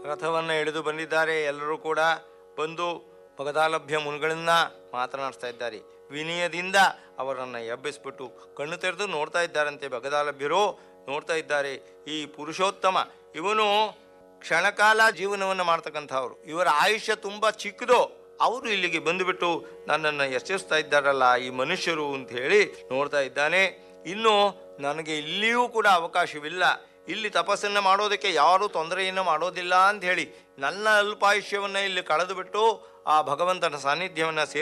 ರಥವನ್ನು ಎಳೆದು ಬಂದಿದ್ದಾರೆ ಎಲ್ಲರೂ ಕೂಡ ಬಂದು ಭಗದಾಲಭ್ಯ ಮುನಿಗಳನ್ನ ಮಾತನಾಡಿಸ್ತಾ ಇದ್ದಾರೆ ವಿನಯದಿಂದ ಅವರನ್ನು ಎಬ್ಬಿಸ್ಬಿಟ್ಟು ಕಣ್ಣು ತೆರೆದು ನೋಡ್ತಾ ಇದ್ದಾರಂತೆ ಭಗದಾಲಭ್ಯರು ನೋಡ್ತಾ ಇದ್ದಾರೆ ಈ ಪುರುಷೋತ್ತಮ ಇವನು ಕ್ಷಣಕಾಲ ಜೀವನವನ್ನು ಮಾಡ್ತಕ್ಕಂಥವ್ರು ಇವರ ಆಯುಷ್ಯ ತುಂಬ ಚಿಕ್ಕದು ಅವರು ಇಲ್ಲಿಗೆ ಬಂದುಬಿಟ್ಟು ನನ್ನನ್ನು ಎಚ್ಚರಿಸ್ತಾ ಇದ್ದಾರಲ್ಲ ಈ ಮನುಷ್ಯರು ಅಂತ ಹೇಳಿ ನೋಡ್ತಾ ಇದ್ದಾನೆ ಇನ್ನು ನನಗೆ ಇಲ್ಲಿಯೂ ಕೂಡ ಅವಕಾಶವಿಲ್ಲ ಇಲ್ಲಿ ತಪಸ್ಸನ್ನು ಮಾಡೋದಕ್ಕೆ ಯಾರೂ ತೊಂದರೆಯನ್ನು ಮಾಡೋದಿಲ್ಲ ಅಂತ ಹೇಳಿ ನನ್ನ ಅಲ್ಪಾಯುಷ್ಯವನ್ನು ಇಲ್ಲಿ ಕಳೆದು ಬಿಟ್ಟು ಆ ಭಗವಂತನ ಸಾನ್ನಿಧ್ಯವನ್ನು